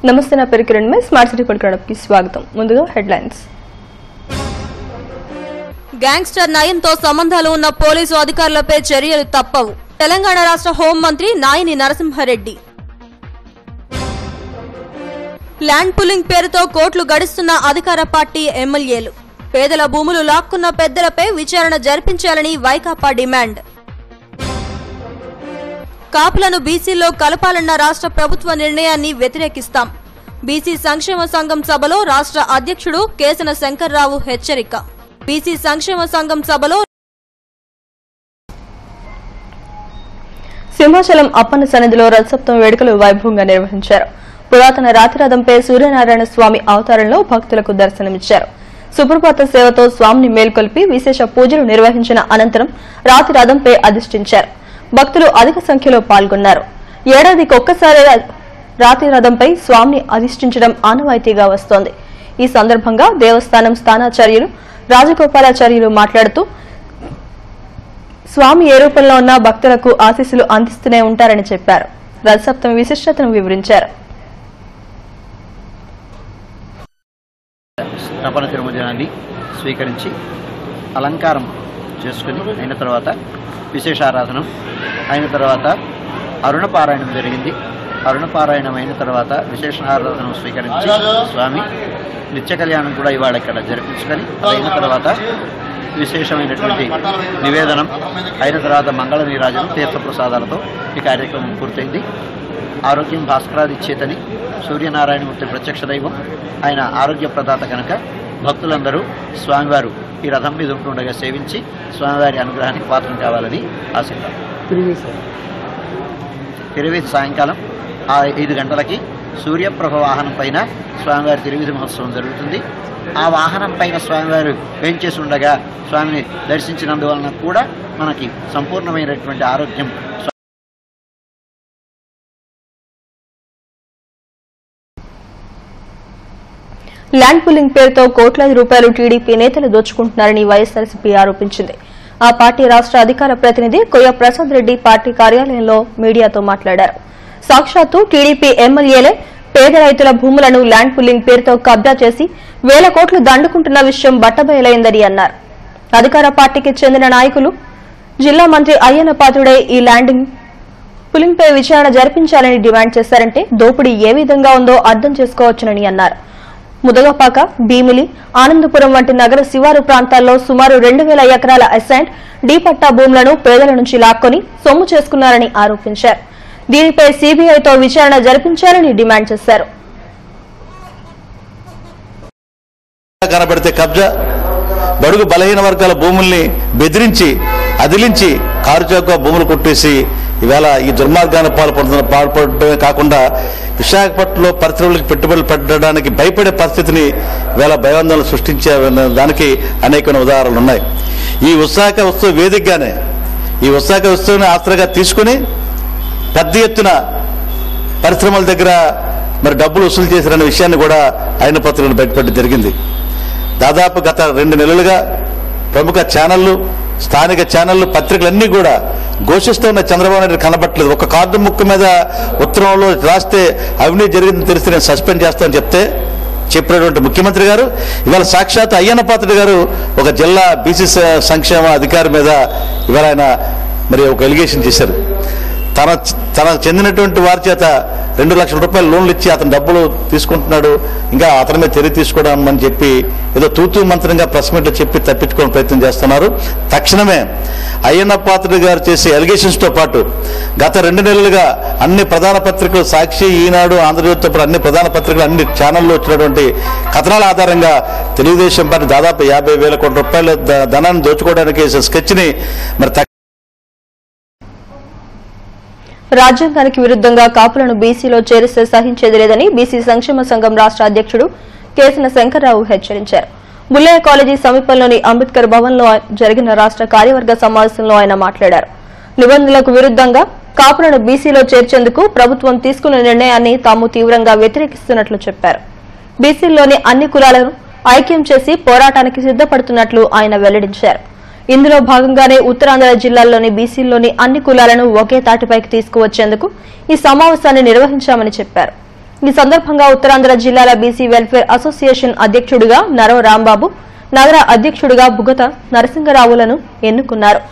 నమస్తే నా పేరు కిరణ్ మే స్మార్ట్ సిటీ పడుకోవడానికి స్వాగతం ముందుగా హెడ్లైన్స్ గ్యాంగ్స్టర్ నయంతో సంబంధాలు ఉన్న పోలీసు అధికారులపై చర్యలు తప్పవు తెలంగాణ రాష్ట్ర హోంమంత్రి నాయని నరసింహారెడ్డి ల్యాండ్ పుల్లింగ్ పేరుతో కోట్లు గడిస్తున్న అధికార పార్టీ ఎమ్మెల్యేలు పేదల భూములు లాక్కున్న పెద్దలపై విచారణ జరిపించాలని వైకాపా డిమాండ్ కాపులను బీసీలో కలపాలన్న రాష్ట్ర ప్రభుత్వ నిర్ణయాన్ని వ్యతిరేకిస్తాం బీసీ సంక్షేమ సంఘం సభలో రాష్ట్ర అధ్యక్షుడు కేసన శంకర్రావు హెచ్చరిక బీసీ సంక్షేమ సంఘం సభలో సింహాచలం అప్పన్న సన్నిధిలో రథసప్తమి వేడుకలు వైభవంగా నిర్వహించారు పురాతన రాతిరథంపై సూర్యనారాయణ స్వామి అవతారంలో భక్తులకు దర్శనమిచ్చారు సుప్రభాత సేవతో స్వామిని మేల్కొల్పి విశేష పూజలు నిర్వహించిన అనంతరం రాతి రథంపై అధిష్ఠించారు భక్తులు అధిక సంఖ్యలో పాల్గొన్నారు ఏడాదికి ఒక్కసారి రాతి రథంపై స్వామిని అధిష్ఠించడం ఆనవాయితీగా వస్తోంది ఈ సందర్భంగా దేవస్థానం స్థానాచార్యులు రాజగోపాలాచార్యులు మాట్లాడుతూ స్వామి ఏ రూపంలో ఉన్న భక్తులకు ఆశీస్సులు అందిస్తూనే ఉంటారని చెప్పారు రథసప్తమి విశిష్టతను వివరించారు స్నపన తిరుమజనాన్ని స్వీకరించి అలంకారం చేసుకుని అయిన తర్వాత విశేషారాధనం అయిన తర్వాత అరుణపారాయణం జరిగింది అరుణపారాయణం అయిన తర్వాత విశేషారాధనం స్వీకరించి స్వామి నిత్య కళ్యాణం కూడా ఇవాళ ఇక్కడ జరిపించుకొని అయిన తర్వాత విశేషమైనటువంటి నివేదనం అయిన తర్వాత మంగళ నీరాజనం తీర్థప్రసాదాలతో ఈ కార్యక్రమం పూర్తయింది ఆరోగ్యం భాస్కరాది చేతని సూర్యనారాయణమూర్తి ప్రత్యక్ష దైవం ఆయన ఆరోగ్య ప్రదాత కనుక భక్తులందరూ స్వామివారు ఈ రథం మీద ఉంటుండగా సేవించి స్వామివారి అనుగ్రహానికి పాత్రం కావాలని ఆశిద్దాం తిరువీధి సాయంకాలం ఆ ఐదు గంటలకి సూర్యప్రభ వాహనం పైన స్వామివారి తిరువీధి మహోత్సవం జరుగుతుంది ఆ వాహనం పైన స్వామివారు వేంచేసి ఉండగా స్వామిని దర్శించినందువలన కూడా మనకి సంపూర్ణమైనటువంటి ఆరోగ్యం ల్యాండ్ పుల్లింగ్ పేరుతో కోట్లాది రూపాయలు టీడీపీ నేతలు దోచుకుంటున్నారని వైఎస్ఆర్సీపీ ఆరోపించింది ఆ పార్టీ రాష్ట్ర అధికార ప్రతినిధి కొయ్య ప్రసాద్ రెడ్డి పార్టీ కార్యాలయంలో మీడియాతో మాట్లాడారు సాక్షాత్తు టీడీపీ ఎమ్మెల్యేలే పేద రైతుల భూములను ల్యాండ్ పుల్లింగ్ పేరుతో కబ్జా చేసి వేల కోట్లు దండుకుంటున్న విషయం బట్టబయలైందని అన్నారు అధికార పార్టీకి చెందిన నాయకులు జిల్లా మంత్రి అయ్యన్న పాత్రుడే ఈ ల్యాండింగ్ పులింగ్పై విచారణ జరిపించాలని డిమాండ్ చేశారంటే దోపిడీ ఏ విధంగా ఉందో అర్థం చేసుకోవచ్చునని అన్నారు ముదగపాక భీమిలి ఆనందపురం వంటి నగర శివారు ప్రాంతాల్లో సుమారు రెండు వేల ఎకరాల అసైంట్ డీ పట్టా భూములను పేదల నుంచి లాక్కొని సొమ్ము చేసుకున్నారని ఆరోపించారు దీనిపై సీబీఐతో విచారణ జరిపించాలని డిమాండ్ చేశారు కనబడితే కబ్జా బడుగు బలహీన వర్గాల భూముల్ని బెదిరించి అదిలించి కారు చౌక భూములు కొట్టేసి ఇవాళ ఈ దుర్మార్గాన్ని పాల్పడుతున్న పాల్పడటమే కాకుండా విశాఖపట్నంలో పరిశ్రమలకు పెట్టుబడులు పెట్టడానికి భయపడే పరిస్థితిని ఇవాళ భయాందోళన సృష్టించే దానికి అనేక ఉదాహరణలు ఉన్నాయి ఈ విశాఖ ఉత్సవ వేదికగానే ఈ విశాఖ ఉత్సవాన్ని ఆసరాగా తీసుకుని పెద్ద ఎత్తున పరిశ్రమల దగ్గర మరి డబ్బులు వసూలు చేశారనే విషయాన్ని కూడా ఆయన పత్రికలు బయటపెట్టడం జరిగింది దాదాపు గత రెండు నెలలుగా ప్రముఖ ఛానళ్లు స్థానిక ఛానళ్లు పత్రికలన్నీ కూడా ఘోషిస్తున్న చంద్రబాబు నాయుడు కనబట్టలేదు ఒక కార్డు ముక్కు మీద ఉత్తరంలో రాస్తే అవినీతి జరిగిందని తెలిస్తే నేను సస్పెండ్ చేస్తానని చెప్తే చెప్పినటువంటి ముఖ్యమంత్రి గారు ఇవాళ సాక్షాత్ అయ్యన్న పాత్రుడు గారు ఒక జిల్లా బీసీ సంక్షేమ అధికారి మీద ఇవాళ ఆయన మరి ఒక ఎలిగేషన్ చేశారు తన తనకు చెందినటువంటి వారి చేత రెండు లక్షల రూపాయలు లోన్లు ఇచ్చి అతను డబ్బులు తీసుకుంటున్నాడు ఇంకా అతని మీద చర్య తీసుకోవడం అని చెప్పి ఏదో తూతూ మంత్రంగా ప్రెస్ మీట్లో చెప్పి తప్పించుకోవడం ప్రయత్నం చేస్తున్నారు తక్షణమే అయ్యన్న పాత్రుడు గారు చేసే ఎలిగేషన్స్ తో పాటు గత రెండు నెలలుగా అన్ని ప్రధాన పత్రికలు సాక్షి ఈనాడు ఆంధ్రజ్యోతితో పాటు అన్ని ప్రధాన పత్రికలు అన్ని ఛానల్లో వచ్చినటువంటి కథనాల ఆధారంగా తెలుగుదేశం పార్టీ దాదాపు యాభై వేల కోట్ల రూపాయల ద- ధనాన్ని దోచుకోవడానికి వేసే స్కెచ్ని మరి తక్ష- రాజ్యాంగానికి విరుద్ధంగా కాపులను బీసీలో చేరిస్తే సహించేది లేదని బీసీ సంక్షేమ సంఘం రాష్ట్ర అధ్యక్షుడు కేసన శంకర్రావు హెచ్చరించారు బుల్లయ్య కాలేజీ సమీపంలోని అంబేద్కర్ భవన్ లో జరిగిన రాష్ట్ర కార్యవర్గ సమావేశంలో ఆయన మాట్లాడారు నిబంధనలకు విరుద్ధంగా కాపులను బీసీలో చేర్చేందుకు ప్రభుత్వం తీసుకున్న నిర్ణయాన్ని తాము తీవ్రంగా వ్యతిరేకిస్తున్నట్లు చెప్పారు బీసీల్లోని అన్ని కులాలను ఐక్యం చేసి పోరాటానికి సిద్దపడుతున్నట్లు ఆయన వెల్లడించారు ఇందులో భాగంగానే ఉత్తరాంధ్ర జిల్లాల్లోని బీసీల్లోని అన్ని కులాలను ఒకే తాటిపైకి తీసుకువచ్చేందుకు ఈ సమావేశాన్ని నిర్వహించామని చెప్పారు ఈ సందర్భంగా ఉత్తరాంధ్ర జిల్లాల బీసీ వెల్ఫేర్ అసోసియేషన్ అధ్యక్షుడిగా నరవ రాంబాబు నగర అధ్యక్షుడిగా బుగత నరసింగరావులను ఎన్నుకున్నారు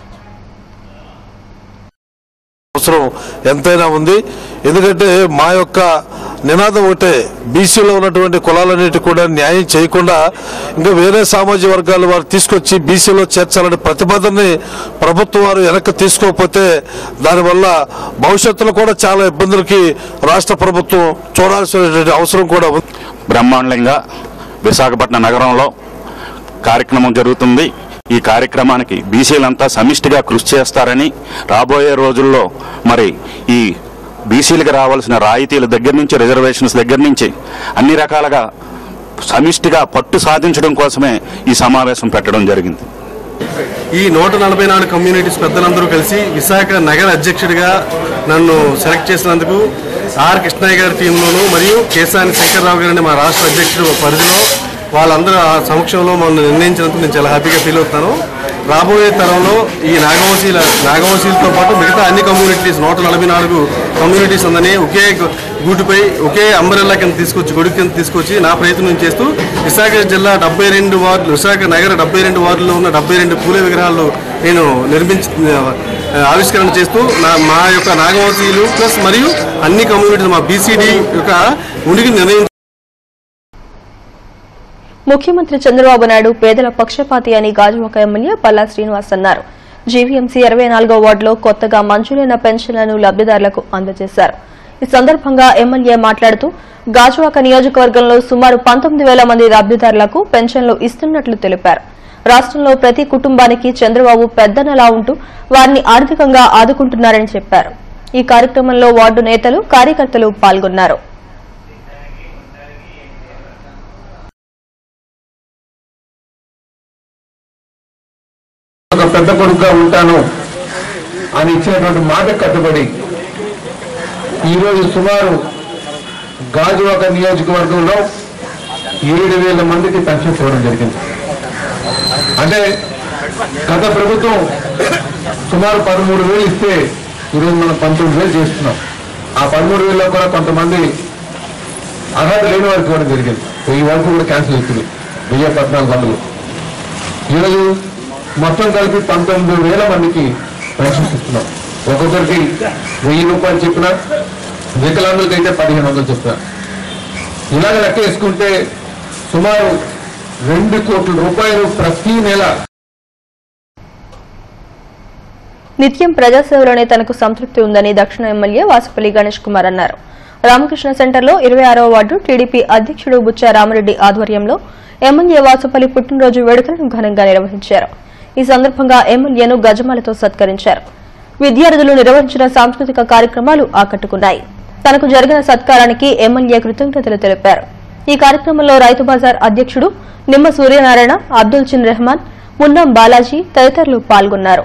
అవసరం ఎంతైనా ఉంది ఎందుకంటే మా యొక్క నినాదం ఒకటే బీసీలో ఉన్నటువంటి కులాలన్నిటి కూడా న్యాయం చేయకుండా ఇంకా వేరే సామాజిక వర్గాల వారు తీసుకొచ్చి బీసీలో చేర్చాలనే ప్రతిపాదనని ప్రభుత్వం వారు వెనక్కి తీసుకోకపోతే దానివల్ల భవిష్యత్తులో కూడా చాలా ఇబ్బందులకి రాష్ట్ర ప్రభుత్వం చూడాల్సినటువంటి అవసరం కూడా ఉంది బ్రహ్మాండంగా విశాఖపట్నం నగరంలో కార్యక్రమం జరుగుతుంది ఈ కార్యక్రమానికి బీసీలంతా సమిష్టిగా కృషి చేస్తారని రాబోయే రోజుల్లో మరి ఈ బీసీలకు రావాల్సిన రాయితీల దగ్గర నుంచి రిజర్వేషన్స్ దగ్గర నుంచి అన్ని రకాలుగా సమిష్టిగా పట్టు సాధించడం కోసమే ఈ సమావేశం పెట్టడం జరిగింది ఈ నూట నలభై నాలుగు కమ్యూనిటీస్ పెద్దలందరూ కలిసి విశాఖ నగర అధ్యక్షుడిగా నన్ను సెలెక్ట్ చేసినందుకు ఆర్ కృష్ణయ్య గారి టీంలోను మరియు కేశాని శంకర్రావు గారిని మా రాష్ట్ర అధ్యక్షుడు పరిధిలో వాళ్ళందరూ ఆ సమక్షంలో మనం నిర్ణయించినందుకు నేను చాలా హ్యాపీగా ఫీల్ అవుతాను రాబోయే తరంలో ఈ నాగవంశీల నాగవంశీలతో పాటు మిగతా అన్ని కమ్యూనిటీస్ నూట నలభై నాలుగు కమ్యూనిటీస్ ఉందని ఒకే గూటిపై ఒకే అంబరెల్లా కింద తీసుకొచ్చి గొడుగు కింద తీసుకొచ్చి నా ప్రయత్నం చేస్తూ విశాఖ జిల్లా డెబ్బై రెండు వార్డులు విశాఖ నగర డెబ్బై రెండు వార్డుల్లో ఉన్న డెబ్బై రెండు పూల విగ్రహాలు నేను నిర్మించి ఆ, ఆవిష్కరణ చేస్తూ నా మా యొక్క నాగవంశీయులు ప్లస్ మరియు అన్ని కమ్యూనిటీస్ మా బీసీడీ యొక్క ఉనికి నిర్ణయం ముఖ్యమంత్రి చంద్రబాబు నాయుడు పేదల పక్షపాతి అని గాజువాక ఎమ్మెల్యే పల్లా శ్రీనివాస్ అన్నారు జీవీఎంసీ ఇరవై నాలుగో వార్డులో కొత్తగా మంజూరైన పెన్షన్లను లబ్దిదారులకు అందజేశారు ఈ సందర్భంగా ఎమ్మెల్యే మాట్లాడుతూ గాజువాక నియోజకవర్గంలో సుమారు పంతొమ్మిది వేల మంది లబ్దిదారులకు పెన్షన్లు ఇస్తున్నట్లు తెలిపారు రాష్ట్రంలో ప్రతి కుటుంబానికి చంద్రబాబు పెద్దనలా ఉంటూ వారిని ఆర్థికంగా ఆదుకుంటున్నారని చెప్పారు ఈ కార్యక్రమంలో వార్డు నేతలు కార్యకర్తలు పాల్గొన్నారు ఒక పెద్ద కొడుకుగా ఉంటాను అని ఇచ్చినటువంటి మాట కట్టుబడి ఈరోజు సుమారు గాజువాక నియోజకవర్గంలో ఏడు వేల మందికి పెన్షన్ ఇవ్వడం జరిగింది అంటే గత ప్రభుత్వం సుమారు పదమూడు వేలు ఇస్తే ఈరోజు మనం పంతొమ్మిది వేలు చేస్తున్నాం ఆ పదమూడు వేలలో కూడా కొంతమంది అర్హత లేని వారికి ఇవ్వడం జరిగింది వెయ్యి వరకు కూడా క్యాన్సిల్ అవుతుంది వెయ్యి పద్నాలుగు వందలు ఈరోజు మొత్తం కలిపి పంతొమ్మిది వేల మందికి పెన్షన్స్ ఇస్తున్నాం ఒక్కొక్కరికి వెయ్యి రూపాయలు చెప్పిన వికలాంగులకి అయితే పదిహేను వందలు చెప్పిన ఇలాగ లెక్క వేసుకుంటే సుమారు రెండు కోట్ల రూపాయలు ప్రతి నెల నిత్యం ప్రజాసేవలోనే తనకు సంతృప్తి ఉందని దక్షిణ ఎమ్మెల్యే వాసుపల్లి గణేష్ కుమార్ అన్నారు రామకృష్ణ సెంటర్లో ఇరవై ఆరవ వార్డు టీడీపీ అధ్యక్షుడు బుచ్చా రామరెడ్డి ఆధ్వర్యంలో ఎమ్మెల్యే వాసుపల్లి పుట్టినరోజు వేడుకలను ఘనంగా నిర్వహించారు ఈ సందర్భంగా ఎమ్మెల్యేను గజమాలతో సత్కరించారు విద్యార్థులు నిర్వహించిన సాంస్కృతిక కార్యక్రమాలు ఆకట్టుకున్నాయి తనకు జరిగిన సత్కారానికి ఎమ్మెల్యే కృతజ్ఞతలు తెలిపారు ఈ కార్యక్రమంలో రైతు బజార్ అధ్యక్షుడు నిమ్మ సూర్యనారాయణ అబ్దుల్ చిన్ రెహమాన్ మున్నం బాలాజీ తదితరులు పాల్గొన్నారు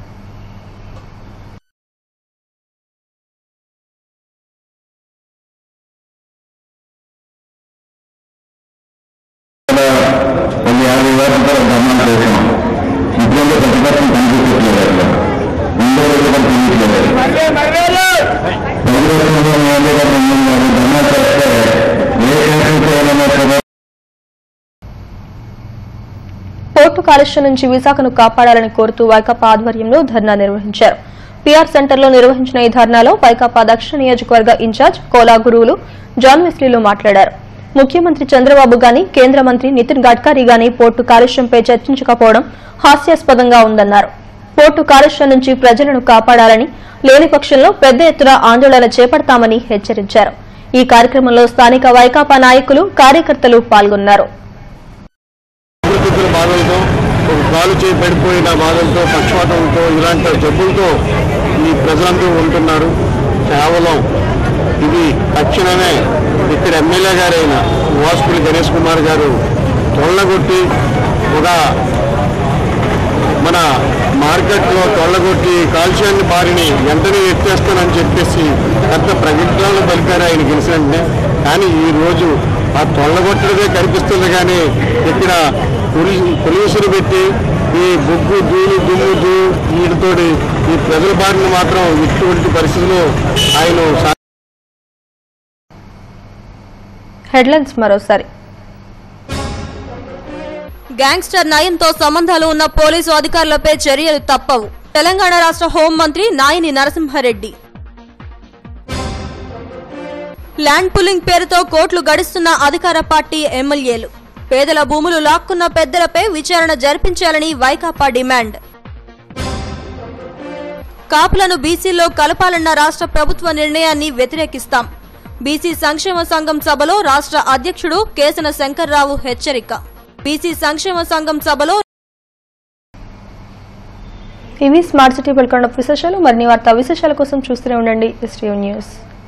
కొన్ని యాభై వేల రూపాయలు ధర్మాలు చేసాం ఇప్పుడంటే ప్రతిపక్షం కనిపించట్లేదు అట్లా ఉండే రోజు కూడా తెలియట్లేదు ధర్మాలు చేస్తే ఏ కేసు చేయాలన్నా సరే పోర్టు కాలుష్యం నుంచి విశాఖను కాపాడాలని కోరుతూ వైకాపా ఆధ్వర్యంలో ధర్నా నిర్వహించారు పీఆర్ సెంటర్లో నిర్వహించిన ఈ ధర్నాలో వైకాపా దక్షిణ నియోజకవర్గ ఇన్ఛార్జ్ కోలా గురువులు జాన్ వెస్లీలు మాట్లాడారు ముఖ్యమంత్రి చంద్రబాబు గాని కేంద్ర మంత్రి నితిన్ గడ్కరీ గాని పోర్టు కాలుష్యంపై చర్చించకపోవడం హాస్యాస్పదంగా ఉందన్నారు పోర్టు కాలుష్యం నుంచి ప్రజలను కాపాడాలని లేని పక్షంలో పెద్ద ఎత్తున ఆందోళన చేపడతామని హెచ్చరించారు ఈ కార్యక్రమంలో స్థానిక వైకాపా నాయకులు కార్యకర్తలు పాల్గొన్నారు ఊపిరితిత్తుల బాధలతో ఒక కాలు చేయి పడిపోయిన బాధలతో పక్షపాతంతో ఇలాంటి జబ్బులతో ఈ ప్రజలందరూ ఉంటున్నారు కేవలం ఇది తక్షణమే ఇక్కడ ఎమ్మెల్యే గారైన వాసుపల్లి గణేష్ కుమార్ గారు తొళ్ళగొట్టి ఒక మన మార్కెట్లో తొళ్ళగొట్టి కాల్షియాన్ని బారిని వెంటనే ఎత్తేస్తానని చెప్పేసి పెద్ద ప్రకటనలు పలికారు ఆయన గెలిచిన వెంటనే కానీ ఈ రోజు ఆ తొళ్ళగొట్టడమే కనిపిస్తుంది కానీ ఇక్కడ పులి- పోలీసులు పెట్టి ఈ బొగ్గు దూలు దుమ్ము దూ వీటితోటి ఈ ప్రజల బారిన మాత్రం ఇటువంటి పరిస్థితుల్లో ఆయన సా- హెడ్లైన్స్ మరోసారి గ్యాంగ్స్టర్ నయంతో సంబంధాలు ఉన్న పోలీసు అధికారులపై చర్యలు తప్పవు తెలంగాణ రాష్ట్ర హోంమంత్రి నాయని నరసింహారెడ్డి ల్యాండ్ పుల్లింగ్ పేరుతో కోట్లు గడిస్తున్న అధికార పార్టీ ఎమ్మెల్యేలు పేదల భూములు లాక్కున్న పెద్దలపై విచారణ జరిపించాలని వైకాపా డిమాండ్ కాపులను బీసీలో కలపాలన్న రాష్ట్ర ప్రభుత్వ నిర్ణయాన్ని వ్యతిరేకిస్తాం బీసీ సంక్షేమ సంఘం సభలో రాష్ట్ర అధ్యక్షుడు కేసన శంకర్రావు హెచ్చరిక బీసీ సంక్షేమ సంఘం సభలో ఇవి స్మార్ట్ సిటీ పల్కొండ విశేషాలు మరిన్ని వార్తా విశేషాల కోసం చూస్తూనే ఉండండి ఎస్టీఓ న్యూస్